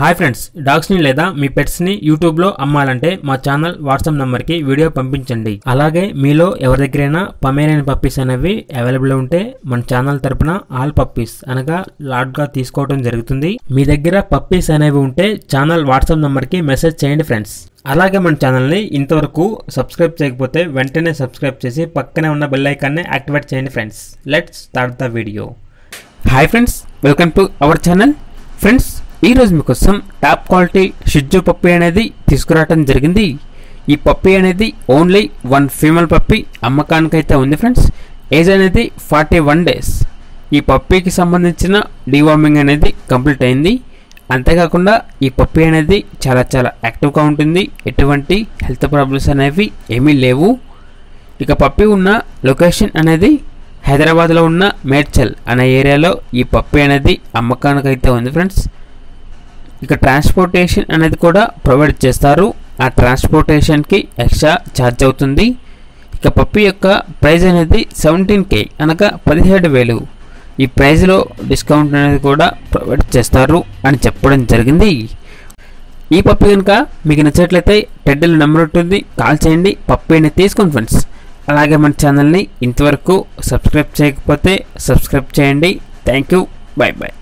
hi friends డాగ్స్ని లేదా మీ పెట్స్ని యూట్యూబ్లో అమ్మాలంటే మా ఛానల్ వాట్సాప్ నెంబర్కి వీడియో పంపించండి అలాగే మీలో ఎవరి దగ్గరైనా పమేరియన్ పప్పీస్ అనేవి అవైలబుల్ ఉంటే మన ఛానల్ తరపున ఆల్ పప్పీస్ అనగా లాట్గా తీసుకోవడం జరుగుతుంది మీ దగ్గర పప్పీస్ అనేవి ఉంటే ఛానల్ వాట్సాప్ నెంబర్కి మెసేజ్ చేయండి ఫ్రెండ్స్ అలాగే మన ఛానల్ని ఇంతవరకు సబ్స్క్రైబ్ చేయకపోతే వెంటనే సబ్స్క్రైబ్ చేసి పక్కనే ఉన్న బెల్ ఐకాన్ని యాక్టివేట్ చేయండి friends let's start the video hi friends welcome to our channel friends ఈరోజు మీకోసం టాప్ క్వాలిటీ షిజ్జు పప్పి అనేది తీసుకురావడం జరిగింది ఈ పప్పి అనేది ఓన్లీ వన్ ఫీమేల్ పప్పి అమ్మకానికైతే ఉంది ఫ్రెండ్స్ ఏజ్ అనేది ఫార్టీ వన్ డేస్ ఈ పప్పీకి సంబంధించిన డివార్మింగ్ అనేది కంప్లీట్ అయింది అంతేకాకుండా ఈ పప్పి అనేది చాలా చాలా యాక్టివ్గా ఉంటుంది ఎటువంటి హెల్త్ ప్రాబ్లమ్స్ అనేవి ఏమీ లేవు ఇక పప్పి ఉన్న లొకేషన్ అనేది హైదరాబాద్లో ఉన్న మేడ్చల్ అనే ఏరియాలో ఈ పప్పి అనేది అమ్మకానికైతే ఉంది ఫ్రెండ్స్ ఇక ట్రాన్స్పోర్టేషన్ అనేది కూడా ప్రొవైడ్ చేస్తారు ఆ ట్రాన్స్పోర్టేషన్కి ఎక్స్ట్రా ఛార్జ్ అవుతుంది ఇక పప్పి యొక్క ప్రైస్ అనేది సెవెంటీన్ కే అనగా పదిహేడు వేలు ఈ ప్రైస్లో డిస్కౌంట్ అనేది కూడా ప్రొవైడ్ చేస్తారు అని చెప్పడం జరిగింది ఈ పప్పి కనుక మీకు నచ్చినట్లయితే టెడ్డల్ నెంబర్ ఉంటుంది కాల్ చేయండి పప్పిని తీసుకోండి ఫ్రెండ్స్ అలాగే మన ఛానల్ని ఇంతవరకు సబ్స్క్రైబ్ చేయకపోతే సబ్స్క్రైబ్ చేయండి థ్యాంక్ యూ బాయ్ బాయ్